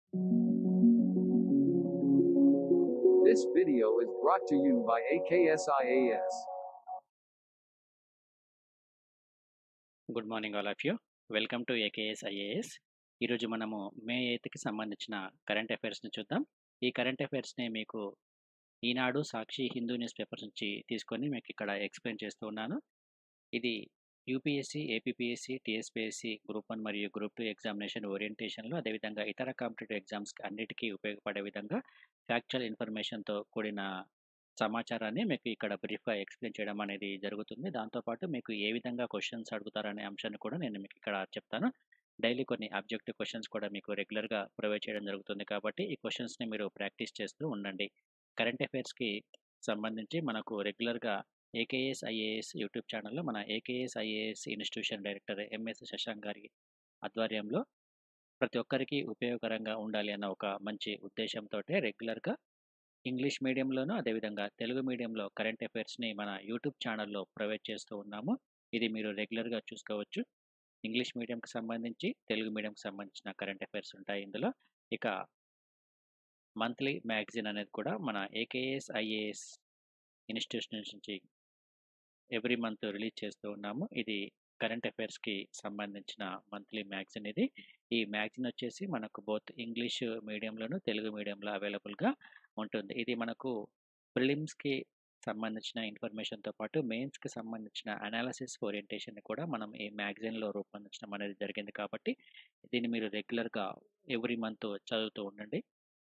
This video is brought to you by AKSIAS. Good morning all of you welcome to AKS IAS ఈరోజు మనము మే ఎయిత్కి సంబంధించిన current అఫైర్స్ని చూద్దాం ఈ current అఫైర్స్ని మీకు ఈనాడు సాక్షి హిందూ న్యూస్ పేపర్స్ నుంచి తీసుకొని మీకు ఇక్కడ ఎక్స్ప్లెయిన్ చేస్తూ ఉన్నాను ఇది UPSC APPSC TSPSC group one మరియు గ్రూప్ టూ ఎగ్జామినేషన్ ఓరియంటేషన్లో అదేవిధంగా ఇతర కాంపిటేటివ్ ఎగ్జామ్స్కి అన్నిటికీ ఉపయోగపడే విధంగా ఫ్యాక్చువల్ ఇన్ఫర్మేషన్తో కూడిన సమాచారాన్ని మీకు ఇక్కడ బ్రీఫ్గా ఎక్స్ప్లెయిన్ చేయడం అనేది జరుగుతుంది దాంతోపాటు మీకు ఏ విధంగా క్వశ్చన్స్ అడుగుతారనే అంశాన్ని కూడా నేను మీకు ఇక్కడ చెప్తాను డైలీ కొన్ని అబ్జెక్టివ్ క్వశ్చన్స్ కూడా మీకు రెగ్యులర్గా ప్రొవైడ్ చేయడం జరుగుతుంది కాబట్టి ఈ క్వశ్చన్స్ని మీరు ప్రాక్టీస్ చేస్తూ ఉండండి కరెంట్ అఫైర్స్కి సంబంధించి మనకు రెగ్యులర్గా ఏకేఎస్ ఐఏఎస్ యూట్యూబ్ ఛానల్లో మన AKS IAS institution director MS Shashank గారి ఆధ్వర్యంలో ప్రతి ఒక్కరికి ఉపయోగకరంగా ఉండాలి అన్న ఒక మంచి ఉద్దేశంతో రెగ్యులర్గా ఇంగ్లీష్ మీడియంలోనూ అదేవిధంగా తెలుగు మీడియంలో కరెంట్ అఫైర్స్ని మన యూట్యూబ్ ఛానల్లో ప్రొవైడ్ చేస్తూ ఉన్నాము ఇది మీరు రెగ్యులర్గా చూసుకోవచ్చు ఇంగ్లీష్ మీడియంకి సంబంధించి తెలుగు మీడియంకి సంబంధించిన కరెంట్ అఫైర్స్ ఉంటాయి ఇందులో ఇక మంత్లీ మ్యాగజైన్ అనేది కూడా మన ఏకేఎస్ ఐఏఎస్ ఇన్స్టిట్యూషన్ నుంచి ఎవ్రీ మంత్ రిలీజ్ చేస్తూ ఉన్నాము ఇది కరెంట్ అఫైర్స్కి సంబంధించిన మంత్లీ మ్యాగజైన్ ఇది ఈ మ్యాగజైన్ వచ్చేసి మనకు బోత్ ఇంగ్లీష్ మీడియంలోను తెలుగు మీడియంలో అవైలబుల్గా ఉంటుంది ఇది మనకు ప్రిలిమ్స్కి సంబంధించిన ఇన్ఫర్మేషన్తో పాటు మెయిన్స్కి సంబంధించిన అనాలసిస్ ఓరియంటేషన్ కూడా మనం ఈ మ్యాగజైన్లో రూపొందించడం అనేది జరిగింది కాబట్టి దీన్ని మీరు రెగ్యులర్గా ఎవ్రీ మంత్ చదువుతూ ఉండండి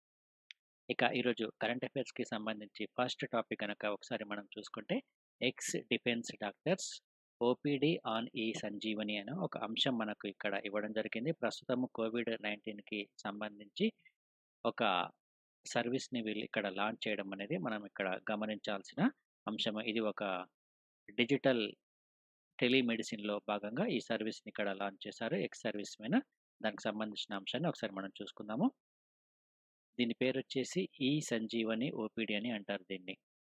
ఇక ఈరోజు కరెంట్ అఫైర్స్కి సంబంధించి ఫస్ట్ టాపిక్ కనుక ఒకసారి మనం చూసుకుంటే ex defence doctors OPD on e Sanjeevani అనే ఒక అంశం మనకు ఇక్కడ ఇవ్వడం జరిగింది ప్రస్తుతం కోవిడ్ నైన్టీన్కి సంబంధించి ఒక సర్వీస్ని వీళ్ళు ఇక్కడ లాంచ్ చేయడం అనేది మనం ఇక్కడ గమనించాల్సిన అంశం ఇది ఒక డిజిటల్ టెలిమెడిసిన్లో భాగంగా ఈ సర్వీస్ని ఇక్కడ లాంచ్ చేశారు ఎక్స్ సర్వీస్ మీద దానికి సంబంధించిన అంశాన్ని ఒకసారి మనం చూసుకుందాము దీని పేరు వచ్చేసి ఈ సంజీవని ఓపీడీ అని అంటారు దీన్ని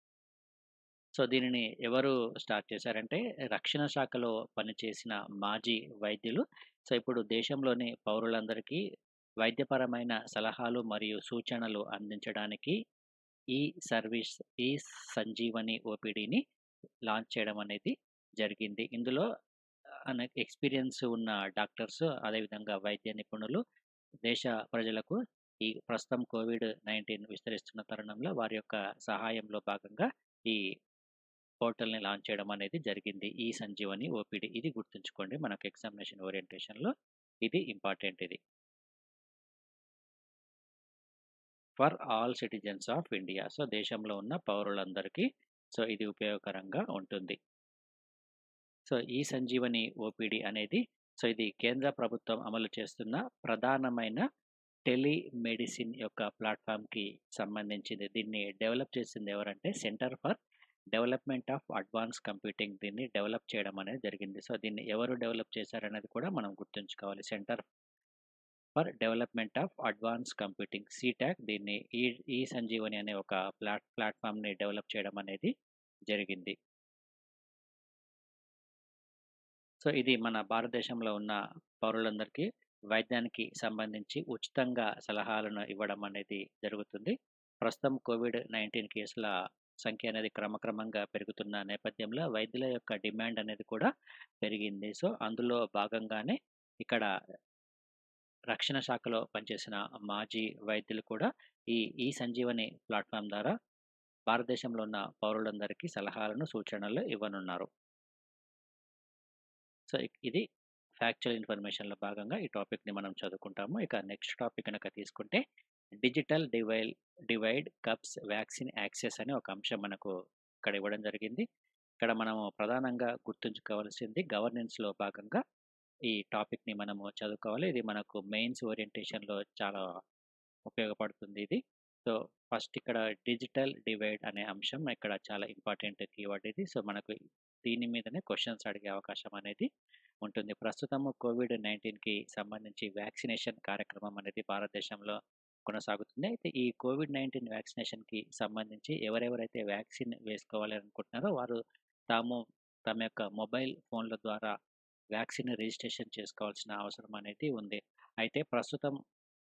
సో దీనిని ఎవరు స్టార్ట్ చేశారంటే రక్షణ శాఖలో పనిచేసిన మాజీ వైద్యులు సో ఇప్పుడు దేశంలోని పౌరులందరికీ వైద్యపరమైన సలహాలు మరియు సూచనలు అందించడానికి ఈ సర్వీస్ ఈ సంజీవని ఓపీడీని లాంచ్ చేయడం అనేది జరిగింది ఇందులో అనేక ఎక్స్పీరియన్స్ ఉన్న డాక్టర్స్ అదేవిధంగా వైద్య నిపుణులు దేశ ప్రజలకు ఈ ప్రస్తుతం కోవిడ్ నైన్టీన్ విస్తరిస్తున్న తరుణంలో వారి యొక్క సహాయంలో భాగంగా ఈ పోర్టల్ని లాంచ్ చేయడం అనేది జరిగింది ఈ సంజీవని ఓపీడీ ఇది గుర్తుంచుకోండి మనకు ఎగ్జామినేషన్ ఓరియంటేషన్లో ఇది ఇంపార్టెంట్ ఇది for all citizens of India so దేశంలో ఉన్న పౌరులందరికీ సో ఇది ఉపయోగకరంగా ఉంటుంది సో ఈ సంజీవని ఓపీడీ అనేది సో ఇది కేంద్ర ప్రభుత్వం అమలు చేస్తున్న ప్రధానమైన టెలిమెడిసిన్ యొక్క ప్లాట్ఫామ్కి సంబంధించింది దీన్ని డెవలప్ చేసింది ఎవరంటే centre for development of advance computing దీన్ని డెవలప్ చేయడం అనేది జరిగింది సో దీన్ని ఎవరు డెవలప్ చేశారనేది కూడా మనం గుర్తుంచుకోవాలి centre for development of advance computing CDAC దీన్ని ఈ ఈ సంజీవని అనే ఒక ప్లాట్ ప్లాట్ఫామ్ని డెవలప్ చేయడం అనేది జరిగింది సో ఇది మన భారతదేశంలో ఉన్న పౌరులందరికీ వైద్యానికి సంబంధించి ఉచితంగా సలహాలను ఇవ్వడం అనేది జరుగుతుంది ప్రస్తుతం కోవిడ్ నైన్టీన్ కేసుల సంఖ్య అనేది క్రమక్రమంగా పెరుగుతున్న నేపథ్యంలో వైద్యుల యొక్క డిమాండ్ అనేది కూడా పెరిగింది సో అందులో భాగంగానే ఇక్కడ రక్షణ శాఖలో పనిచేసిన మాజీ వైద్యులు కూడా ఈ ఈ సంజీవని ప్లాట్ఫామ్ ద్వారా భారతదేశంలో ఉన్న పౌరులందరికీ సలహాలను సూచనలు ఇవ్వనున్నారు సో ఇది ఫ్యాక్చువల్ ఇన్ఫర్మేషన్లో భాగంగా ఈ టాపిక్ని మనం చదువుకుంటాము ఇక నెక్స్ట్ టాపిక్ కనుక తీసుకుంటే డిజిటల్ డివైల్ డివైడ్ కప్స్ వ్యాక్సిన్ యాక్సెస్ అనే ఒక అంశం మనకు ఇక్కడ ఇవ్వడం జరిగింది ఇక్కడ మనము ప్రధానంగా గుర్తుంచుకోవాల్సింది గవర్నెన్స్లో భాగంగా ఈ టాపిక్ని మనము చదువుకోవాలి ఇది మనకు మెయిన్స్ ఓరియంటేషన్లో చాలా ఉపయోగపడుతుంది ఇది సో ఫస్ట్ ఇక్కడ డిజిటల్ డివైడ్ అనే అంశం ఇక్కడ చాలా ఇంపార్టెంట్ కీవర్డ్ ఇది సో మనకు దీని మీదనే క్వశ్చన్స్ అడిగే అవకాశం అనేది ఉంటుంది ప్రస్తుతం కోవిడ్ నైన్టీన్కి సంబంధించి వ్యాక్సినేషన్ కార్యక్రమం అనేది భారతదేశంలో కొనసాగుతుంది అయితే ఈ కోవిడ్ నైన్టీన్ వ్యాక్సినేషన్కి సంబంధించి ఎవరెవరైతే వ్యాక్సిన్ వేసుకోవాలి అనుకుంటున్నారో వారు తాము తమ యొక్క మొబైల్ ఫోన్ల ద్వారా వ్యాక్సిన్ రిజిస్ట్రేషన్ చేసుకోవాల్సిన అవసరం అనేది ఉంది అయితే ప్రస్తుతం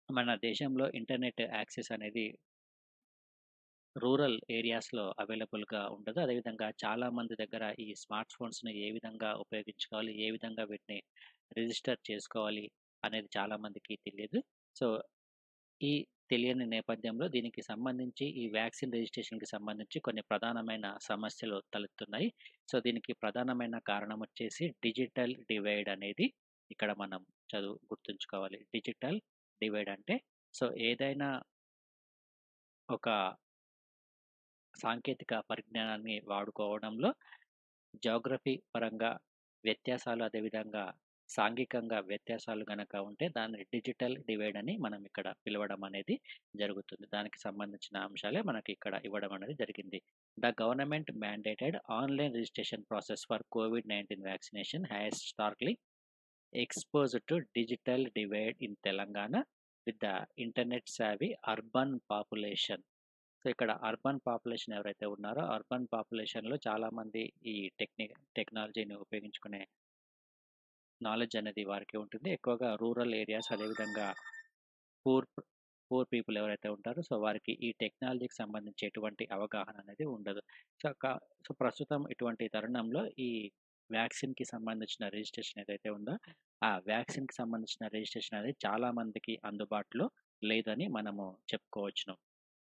మన దేశంలో ఇంటర్నెట్ యాక్సెస్ అనేది రూరల్ ఏరియాస్‌లో అవైలబుల్‌గా ఉండదు. అదేవిధంగా చాలా మంది దగ్గర ఈ స్మార్ట్ ఫోన్స్‌ని ఏ విధంగా ఉపయోగించుకోవాలి, ఏ విధంగా వీటిని రిజిస్టర్ చేసుకోవాలి అనేది చాలా మందికి తెలియదు. సో, ఈ తెలియని నేపథ్యంలో దీనికి సంబంధించి ఈ వ్యాక్సిన్ రిజిస్ట్రేషన్‌కి సంబంధించి కొన్ని ప్రధానమైన సమస్యలు తలెత్తున్నాయి. సో, దీనికి ప్రధానమైన కారణం వచ్చేసి డిజిటల్ డివైడ్ అనేది ఇక్కడ మనం చదువు గుర్తుంచుకోవాలి. డిజిటల్ డివైడ్ అంటే సో, ఏదైనా ఒక సాంకేతిక పరిజ్ఞానాన్ని వాడుకోవడంలో జియోగ్రఫీ పరంగా వ్యత్యాసాలు, అదేవిధంగా సాంఘికంగా వ్యత్యాసాలు గనక ఉంటే దాన్ని డిజిటల్ డివైడ్ అని మనం ఇక్కడ పిలవడం అనేది జరుగుతుంది. దానికి సంబంధించిన అంశాలే మనకి ఇక్కడ ఇవ్వడం అనేది జరిగింది. The government mandated online registration process for కోవిడ్-19 vaccination has starkly exposed to digital divide in Telangana with the internet savvy urban population. So, ఇక్కడ అర్బన్ పాపులేషన్ ఎవరైతే ఉన్నారో అర్బన్ పాపులేషన్‌లో చాలామంది ఈ టెక్ని టెక్నాలజీని ఉపయోగించుకునే నాలెడ్జ్ అనేది వారికి ఉంటుంది. ఎక్కువగా రూరల్ ఏరియాస్ అదేవిధంగా పూర్ పూర్ పీపుల్ ఎవరైతే ఉంటారో సో, వారికి ఈ టెక్నాలజీకి సంబంధించి ఎటువంటి అవగాహన అనేది ఉండదు. సో, క సో, ప్రస్తుతం ఇటువంటి తరుణంలో ఈ వ్యాక్సిన్‌కి సంబంధించిన రిజిస్ట్రేషన్ ఏదైతే ఉందో ఆ వ్యాక్సిన్‌కి సంబంధించిన రిజిస్ట్రేషన్ అనేది చాలా మందికి అందుబాటులో లేదని మనము చెప్పుకోవచ్చును.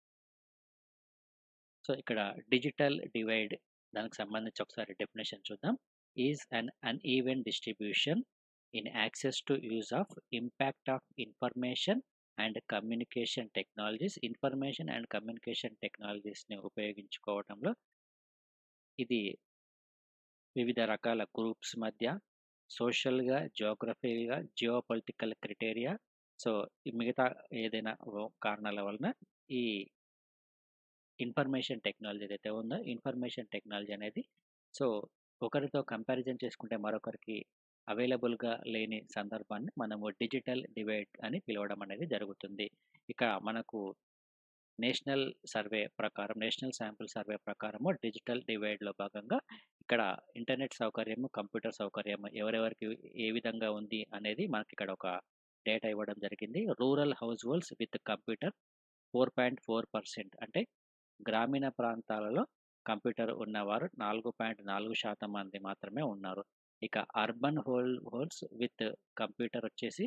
సో, ఇక్కడ డిజిటల్ డివైడ్ దానికి సంబంధించి ఒకసారి డెఫినిషన్ చూద్దాం. Is an uneven distribution in access to use of impact of information and communication technologies. Information and communication టెక్నాలజీస్‌ని ఉపయోగించుకోవడంలో ఇది వివిధ రకాల గ్రూప్స్ మధ్య సోషల్‌గా, జియోగ్రఫికల్‌గా, జియోపొలిటికల్ క్రైటీరియా సో, ఈ మిగతా ఏదైనా ఓ కారణాల వలన ఈ ఇన్ఫర్మేషన్ టెక్నాలజీ ఏదైతే ఉందో ఇన్ఫర్మేషన్ టెక్నాలజీ అనేది సో, ఒకరితో కంపారిజన్ చేసుకుంటే మరొకరికి అవైలబుల్‌గా లేని సందర్భాన్ని మనము డిజిటల్ డివైడ్ అని పిలవడం అనేది జరుగుతుంది. ఇక మనకు నేషనల్ సర్వే ప్రకారం నేషనల్ శాంపుల్ సర్వే ప్రకారము డిజిటల్ డివైడ్‌లో భాగంగా ఇక్కడ ఇంటర్నెట్ సౌకర్యము, కంప్యూటర్ సౌకర్యం ఎవరెవరికి ఏ విధంగా ఉంది అనేది మనకిక్కడ ఒక డేటా ఇవ్వడం జరిగింది. Rural households with computer 4.4% అంటే గ్రామీణ ప్రాంతాలలో కంప్యూటర్ ఉన్నవారు 4.4% మంది మాత్రమే ఉన్నారు. ఇక urban households with computer వచ్చేసి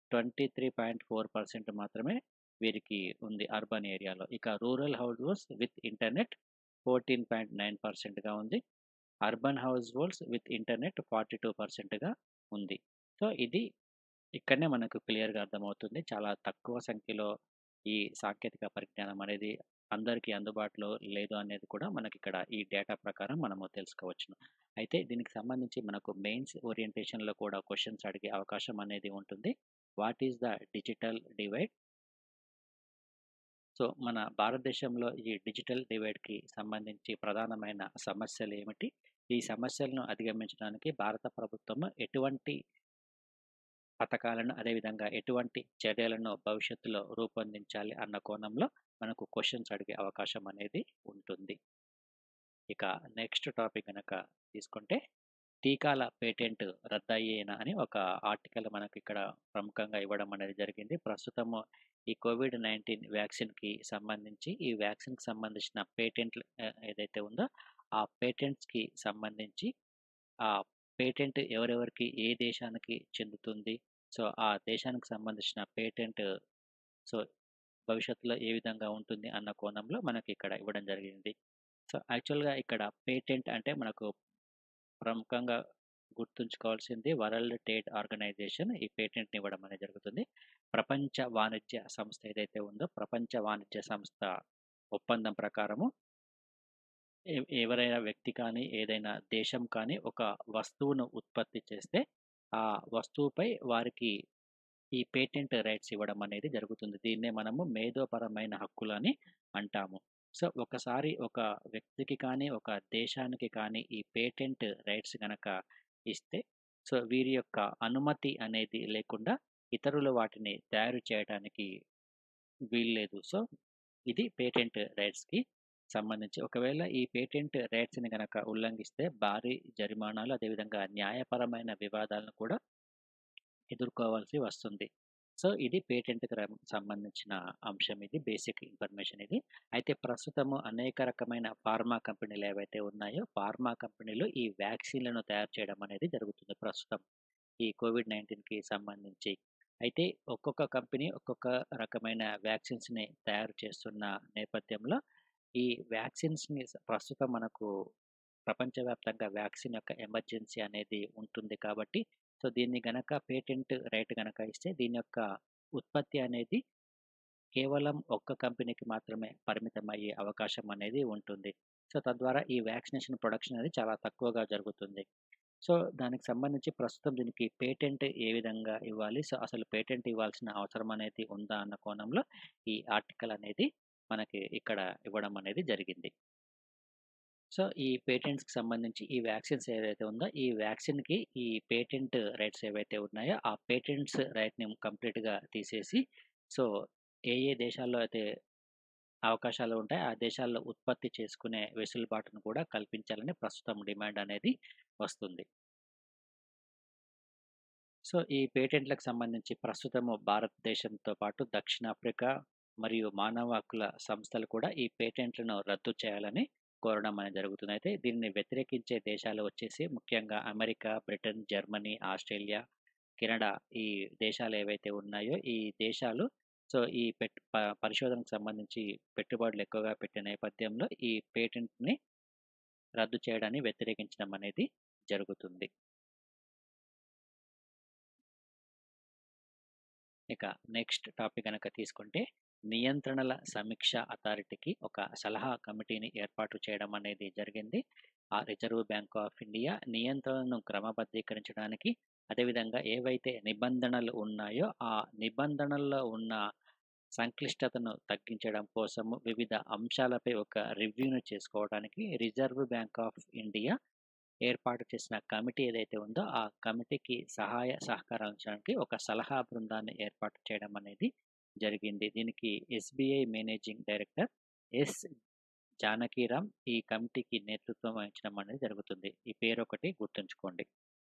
23.4% మాత్రమే వీరికి ఉంది అర్బన్ ఏరియాలో. ఇక rural households with internet 14.9%గా ఉంది. Urban households with internet 42%గా ఉంది. సో, ఇది ఇక్కడనే మనకు క్లియర్‌గా అర్థమవుతుంది. చాలా తక్కువ సంఖ్యలో ఈ సాంకేతిక పరిజ్ఞానం అనేది అందరికీ అందుబాటులో లేదు అనేది కూడా మనకిక్కడ ఈ డేటా ప్రకారం మనము తెలుసుకోవచ్చును. అయితే దీనికి సంబంధించి మనకు మెయిన్స్ ఓరియంటేషన్‌లో కూడా క్వెషన్స్ అడిగే అవకాశం అనేది ఉంటుంది. What is the digital divide? So, మన భారతదేశంలో ఈ డిజిటల్ డివైడ్‌కి సంబంధించి ప్రధానమైన సమస్యలేమిటి? ఈ సమస్యలను అధిగమించడానికి భారత ప్రభుత్వం ఎటువంటి పథకాలను అదేవిధంగా ఎటువంటి చర్యలను భవిష్యత్తులో రూపొందించాలి అన్న కోణంలో మనకు క్వెషన్స్ అడిగే అవకాశం అనేది ఉంటుంది. ఇక నెక్స్ట్ టాపిక్ గనక తీసుకుంటే టీకాల పేటెంట్ రద్దయ్యేనా అని ఒక ఆర్టికల్ మనకిక్కడ ప్రముఖంగా ఇవ్వడం అనేది జరిగింది. ప్రస్తుతము ఈ కోవిడ్-19 వ్యాక్సిన్‌కి సంబంధించి ఈ వ్యాక్సిన్‌కి సంబంధించిన పేటెంట్లు ఆహ్, ఏదైతే ఉందో ఆ పేటెంట్స్‌కి సంబంధించి ఆ పేటెంట్ ఎవరెవరికి ఏ దేశానికి చెందుతుంది? సో, ఆ దేశానికి సంబంధించిన పేటెంట్ సో, భవిష్యత్తులో ఏ విధంగా ఉంటుంది అన్న కోణంలో మనకిక్కడ ఇవ్వడం జరిగింది. సో, యాక్చువల్‌గా ఇక్కడ పేటెంట్ అంటే మనకు ప్రముఖంగా గుర్తుంచుకోవాల్సింది వరల్డ్ ట్రేడ్ ఆర్గనైజేషన్ ఈ పేటెంట్‌ని ఇవ్వడం అనేది జరుగుతుంది. ప్రపంచ వాణిజ్య సంస్థ ఏదైతే ఉందో ప్రపంచ వాణిజ్య సంస్థ ఒప్పందం ప్రకారము ఎ ఎవరైనా వ్యక్తి కానీ, ఏదైనా దేశం కానీ ఒక వస్తువును ఉత్పత్తి చేస్తే ఆ వస్తువుపై వారికి ఈ పేటెంట్ రైట్స్ ఇవ్వడం అనేది జరుగుతుంది. దీన్నే మనము మేధోపరమైన హక్కులని అంటాము. సో, ఒకసారి ఒక వ్యక్తికి కానీ, ఒక దేశానికి కానీ ఈ పేటెంట్ రైట్స్ గనక ఇస్తే సో, వీరి యొక్క అనుమతి అనేది లేకుండా ఇతరులు వాటిని తయారు చేయటానికి వీల్లేదు. సో, ఇది పేటెంట్ రైట్స్‌కి సంబంధించి. ఒకవేళ ఈ పేటెంట్ రైట్స్‌ని గనక ఉల్లంఘిస్తే భారీ జరిమానాలు అదేవిధంగా న్యాయపరమైన వివాదాలను కూడా ఎదుర్కోవాల్సి వస్తుంది. సో ఇది పేటెంట్‌కి రం సంబంధించిన అంశం ఇది. బేసిక్ ఇన్ఫర్మేషన్ ఇది. అయితే ప్రస్తుతము అనేక రకమైన ఫార్మా కంపెనీలు ఏవైతే ఉన్నాయో, ఫార్మా కంపెనీలు ఈ వ్యాక్సిన్‌లను తయారు చేయడం అనేది జరుగుతుంది ప్రస్తుతం. ఈ కోవిడ్ 19కి సంబంధించి. అయితే ఒక్కొక్క కంపెనీ ఒక్కొక్క రకమైన వ్యాక్సిన్స్‌ని తయారు చేస్తున్న నేపథ్యంలో, ఈ వ్యాక్సిన్స్‌ని స ప్రస్తుతం మనకు ప్రపంచవ్యాప్తంగా వ్యాక్సిన్ యొక్క ఎమర్జెన్సీ అనేది ఉంటుంది కాబట్టి, సో దీన్ని గనక పేటెంట్ రైట్ గనక ఇస్తే దీని యొక్క ఉత్పత్తి అనేది కేవలం ఒక్క కంపెనీకి మాత్రమే పరిమితమయ్యే అవకాశం అనేది ఉంటుంది. సో తద్వారా ఈ వ్యాక్సినేషన్ ప్రొడక్షన్ అనేది చాలా తక్కువగా జరుగుతుంది. సో దానికి సంబంధించి ప్రస్తుతం దీనికి పేటెంట్ ఏ విధంగా ఇవ్వాలి? సో అసలు పేటెంట్ ఇవ్వాల్సిన అవసరం అనేది ఉందా? అన్న కోణంలో ఈ ఆర్టికల్ అనేది మనకి ఇక్కడ ఇవ్వడం అనేది జరిగింది. సో ఈ పేటెంట్స్‌కి సంబంధించి ఈ వ్యాక్సిన్స్ ఏదైతే ఉందో, ఈ వ్యాక్సిన్‌కి ఈ పేటెంట్ రైట్స్ ఏవైతే ఉన్నాయో, ఆ పేటెంట్స్ రైట్‌ని కంప్లీట్‌గా తీసేసి, సో ఏ ఏ దేశాల్లో అయితే అవకాశాలు ఉంటాయో, ఆ దేశాల్లో ఉత్పత్తి చేసుకునే వెసులుబాటును కూడా కల్పించాలని ప్రస్తుతం డిమాండ్ అనేది వస్తుంది. సో ఈ పేటెంట్‌లకు సంబంధించి ప్రస్తుతము భారతదేశంతో పాటు దక్షిణాఫ్రికా మరియు మానవ హక్కుల సంస్థలు కూడా ఈ పేటెంట్‌లను రద్దు చేయాలని కోరడం అనేది జరుగుతుంది. అయితే దీన్ని వ్యతిరేకించే దేశాలు వచ్చేసి ముఖ్యంగా America, Britain, Germany, Australia, Canada ఈ దేశాలు ఏవైతే ఉన్నాయో, ఈ దేశాలు సో ఈ పెట్ ప పరిశోధనకు సంబంధించి పెట్టుబడులు ఎక్కువగా పెట్టే నేపథ్యంలో ఈ పేటెంట్‌ని రద్దు చేయడాన్ని వ్యతిరేకించడం అనేది జరుగుతుంది. ఇక నెక్స్ట్ టాపిక్ గనక తీసుకుంటే, నియంత్రణల సమీక్ష అథారిటీకి ఒక సలహా కమిటీని ఏర్పాటు చేయడం అనేది జరిగింది. ఆ రిజర్వ్ బ్యాంక్ ఆఫ్ ఇండియా నియంత్రణను క్రమబద్ధీకరించడానికి, అదేవిధంగా ఏవైతే నిబంధనలు ఉన్నాయో, ఆ నిబంధనల్లో ఉన్న సంక్లిష్టతను తగ్గించడం కోసము వివిధ అంశాలపై ఒక రివ్యూను చేసుకోవడానికి రిజర్వ్ బ్యాంక్ ఆఫ్ ఇండియా ఏర్పాటు చేసిన కమిటీ ఏదైతే ఉందో, ఆ కమిటీకి సహాయ సహకారాలు అందించడానికి ఒక సలహా బృందాన్ని ఏర్పాటు చేయడం అనేది జరిగింది. దీనికి SBI managing director S. Janakiram ఈ కమిటీకి నేతృత్వం వహించడం అనేది జరుగుతుంది. ఈ పేరొకటి గుర్తుంచుకోండి.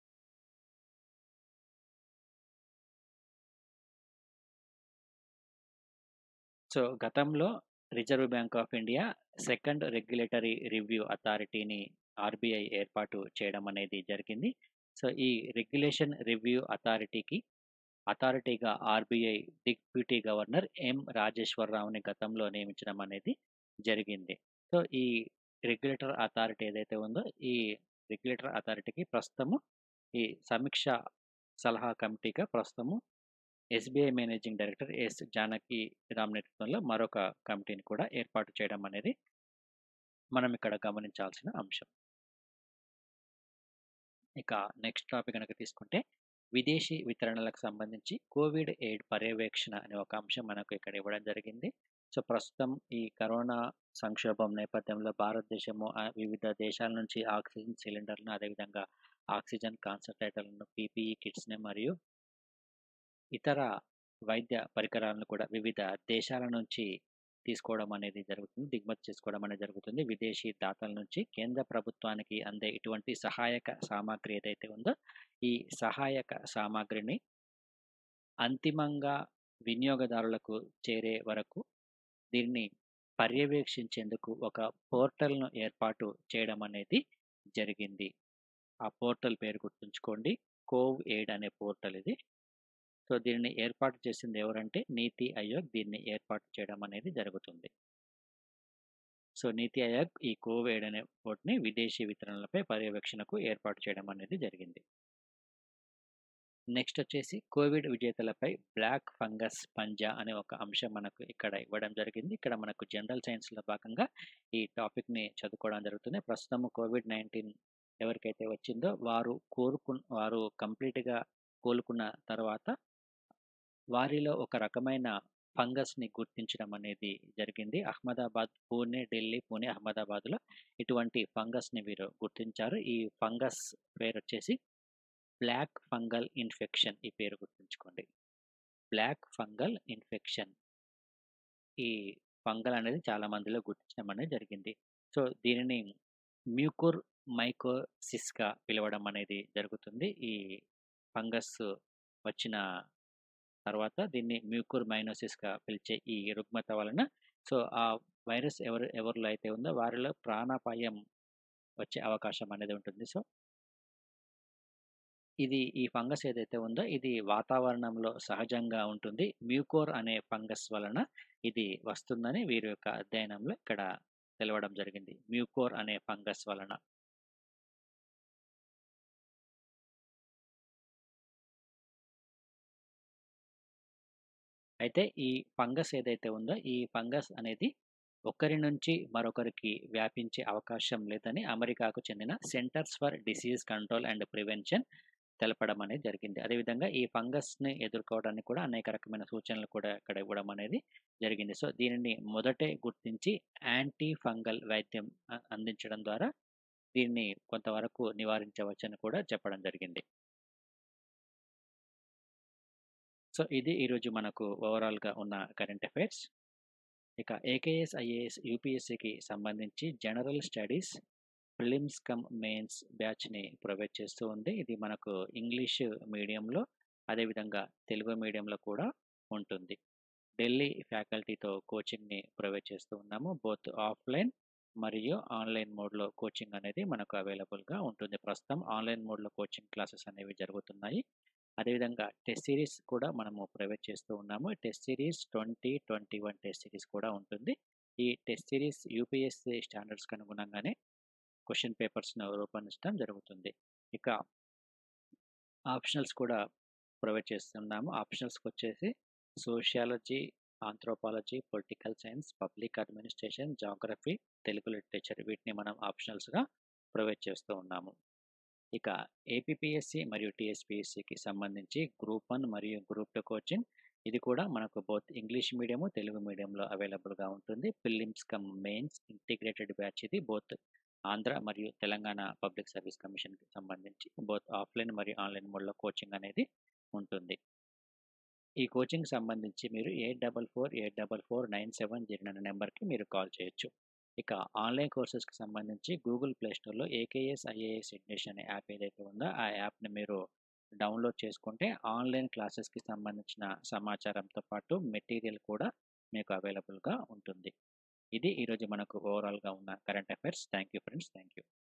సో గతంలో reserve bank of India second regulatory review అథారిటీని ఆర్‌బీఐ ఏర్పాటు చేయడం అనేది జరిగింది. సో ఈ రెగ్యులేషన్ రివ్యూ అథారిటీకి అథారిటీగా ఆర్‌బీఐ డిప్యూటీ గవర్నర్ ఎం. రాజేశ్వరరావుని గతంలో నియమించడం అనేది జరిగింది. సో ఈ రెగ్యులేటర్ అథారిటీ ఏదైతే ఉందో, ఈ రెగ్యులేటర్ అథారిటీకి ప్రస్తుతము ఈ సమీక్ష సలహా కమిటీగా ప్రస్తుతము SBI managing director S. Janakiram నేతృత్వంలో మరొక కమిటీని కూడా ఏర్పాటు చేయడం అనేది మనం ఇక్కడ గమనించాల్సిన అంశం. ఇక నెక్స్ట్ టాపిక్ గనక తీసుకుంటే, విదేశీ వితరణలకు సంబంధించి కోవిడ్ ఎయిడ్ పర్యవేక్షణ అనే ఒక అంశం మనకు ఇక్కడ ఇవ్వడం జరిగింది. సో ప్రస్తుతం ఈ కరోనా సంక్షోభం నేపథ్యంలో భారతదేశము ఆహ్, వివిధ దేశాల నుంచి ఆక్సిజన్ సిలిండర్‌లను, అదేవిధంగా ఆక్సిజన్ కాన్సంట్రేటర్‌లను, పీపీఈ కిట్స్‌ని మరియు ఇతర వైద్య పరికరాలను కూడా వివిధ దేశాల నుంచి తీసుకోవడం అనేది జరుగుతుంది. దిగుమతి చేసుకోవడం అనేది జరుగుతుంది. విదేశీ దాతల నుంచి కేంద్ర ప్రభుత్వానికి అందే ఇటువంటి సహాయక సామాగ్రి ఏదైతే ఉందో, ఈ సహాయక సామాగ్రిని అంతిమంగా వినియోగదారులకు చేరే వరకు దీన్ని పర్యవేక్షించేందుకు ఒక పోర్టల్‌ను ఏర్పాటు చేయడం అనేది జరిగింది. ఆ పోర్టల్ పేరు గుర్తుంచుకోండి. కోవ్ ఎయిడ్ అనే పోర్టల్ ఇది. సో దీనిని ఏర్పాటు చేసింది ఎవరంటే నీతి ఆయోగ్ దీన్ని ఏర్పాటు చేయడం అనేది జరుగుతుంది. సో నీతి ఆయోగ్ ఈ కోవ్ ఎయిడ్ అనే పోర్ట్‌ని విదేశీ వితరణలపై పర్యవేక్షణకు ఏర్పాటు చేయడం అనేది జరిగింది. నెక్స్ట్ వచ్చేసి కోవిడ్ విజేతలపై బ్లాక్ ఫంగస్ పంజా అనే ఒక అంశం మనకు ఇక్కడ ఇవ్వడం జరిగింది. ఇక్కడ మనకు జనరల్ సైన్స్‌లో భాగంగా ఈ టాపిక్‌ని చదువుకోవడం జరుగుతుంది. ప్రస్తుతం కోవిడ్ 19 ఎవరికైతే వచ్చిందో వారు కోరుకున్ వారు కంప్లీట్‌గా కోలుకున్న తర్వాత వారిలో ఒక రకమైన ఫంగస్‌ని గుర్తించడం అనేది జరిగింది. అహ్మదాబాద్, పూణె, ఢిల్లీ, పూణె, అహ్మదాబాద్‌లో ఇటువంటి ఫంగస్‌ని వీరు గుర్తించారు. ఈ ఫంగస్ పేరొచ్చేసి బ్లాక్ ఫంగల్ ఇన్ఫెక్షన్ ఈ పేరు గుర్తుంచుకోండి. Black fungal infection. ఈ ఫంగల్ అనేది చాలా మందిలో గుర్తించడం అనేది జరిగింది. సో దీనిని మ్యూకోర్ మైకోసిస్‌గా పిలవడం అనేది జరుగుతుంది. ఈ ఫంగస్ వచ్చిన తర్వాత దీన్ని మ్యూకోర్ మైనోసిస్‌గా పిలిచే ఈ రుగ్మత వలన సో, ఆ వైరస్ ఎవరు ఎవరిలో అయితే ఉందో వారిలో ప్రాణాపాయం వచ్చే అవకాశం అనేది ఉంటుంది. సో ఇది ఈ ఫంగస్ ఏదైతే ఉందో ఇది వాతావరణంలో సహజంగా ఉంటుంది. మ్యూకోర్ అనే ఫంగస్ వలన ఇది వస్తుందని వీరి యొక్క అధ్యయనంలో ఇక్కడ తెలవడం జరిగింది. మ్యూకోర్ అనే ఫంగస్ వలన. అయితే ఈ ఫంగస్ ఏదైతే ఉందో ఈ ఫంగస్ అనేది ఒకరి నుంచి మరొకరికి వ్యాపించే అవకాశం లేదని అమెరికాకు చెందిన centres for disease control and prevention తెలపడం అనేది జరిగింది. అదేవిధంగా ఈ ఫంగస్‌ని ఎదుర్కోవడానికి కూడా అనేక రకమైన సూచనలు కూడా ఇక్కడ ఇవ్వడం అనేది జరిగింది. సో, దీనిని మొదటే గుర్తించి యాంటీ ఫంగల్ వైద్యం అ అందించడం ద్వారా దీన్ని కొంతవరకు నివారించవచ్చని కూడా చెప్పడం జరిగింది. సో, ఇది ఈరోజు మనకు ఓవరాల్‌గా ఉన్న కరెంట్ అఫైర్స్. ఇక ఏకేఎస్, ఐఏఎస్, యూపీఎస్సీకి సంబంధించి general studies prelims cum mains బ్యాచ్‌ని ప్రొవైడ్ చేస్తూ ఉంది. ఇది మనకు ఇంగ్లీష్ మీడియంలో అదేవిధంగా తెలుగు మీడియంలో కూడా ఉంటుంది. ఢిల్లీ ఫ్యాకల్టీతో కోచింగ్‌ని ప్రొవైడ్ చేస్తూ ఉన్నాము. బోత్ ఆఫ్‌లైన్ మరియు ఆన్‌లైన్ మోడ్‌లో కోచింగ్ అనేది మనకు అవైలబుల్‌గా ఉంటుంది. ప్రస్తుతం ఆన్‌లైన్ మోడ్‌లో కోచింగ్ క్లాసెస్ అనేవి జరుగుతున్నాయి. అదేవిధంగా టెస్ట్ సిరీస్ కూడా మనము ప్రొవైడ్ చేస్తూ ఉన్నాము. టెస్ట్ సిరీస్ 2021 టెస్ట్ సిరీస్ కూడా ఉంటుంది. ఈ టెస్ట్ సిరీస్ యూపీఎస్సీ స్టాండర్డ్స్‌కి అనుగుణంగానే క్వెషన్ పేపర్స్‌ను రూపొందించడం జరుగుతుంది. ఇక ఆప్షనల్స్ కూడా ప్రొవైడ్ చేస్తున్నాము. ఆప్షనల్స్‌కొచ్చేసి sociology, anthropology, political science, public administration, geography, Telugu literature వీటిని మనం ఆప్షనల్స్‌గా ప్రొవైడ్ చేస్తూ ఉన్నాము. ఇక ఏపీపీఎస్సీ మరియు టీఎస్‌పీఎస్సీకి సంబంధించి గ్రూప్ 1 మరియు గ్రూప్ 2 కోచింగ్ ఇది కూడా మనకు బోత్ ఇంగ్లీష్ మీడియము, తెలుగు మీడియంలో అవైలబుల్‌గా ఉంటుంది. Prelims cum mains integrated batch ఇది బోత్ ఆంధ్ర మరియు తెలంగాణ పబ్లిక్ సర్వీస్ కమిషన్‌కి సంబంధించి బోత్ ఆఫ్‌లైన్ మరియు ఆన్‌లైన్ మోడ్‌లో కోచింగ్ అనేది ఉంటుంది. ఈ కోచింగ్‌కి సంబంధించి మీరు 8448449709 అనే నంబర్‌కి మీరు కాల్ చేయొచ్చు. ఇక ఆన్‌లైన్ కోర్సెస్‌కి సంబంధించి గూగుల్ ప్లే స్టోర్‌లో ఏకేఎస్, ఐఏఎస్ ఎడ్యుకేషన్ అనే యాప్ ఏదైతే ఉందో ఆ యాప్‌ని మీరు డౌన్‌లోడ్ చేసుకుంటే ఆన్‌లైన్ క్లాసెస్‌కి సంబంధించిన సమాచారంతో పాటు మెటీరియల్ కూడా మీకు అవైలబుల్‌గా ఉంటుంది. ఇది ఈరోజు మనకు ఓవరాల్‌గా ఉన్న current affairs. Thank you friends. Thank you.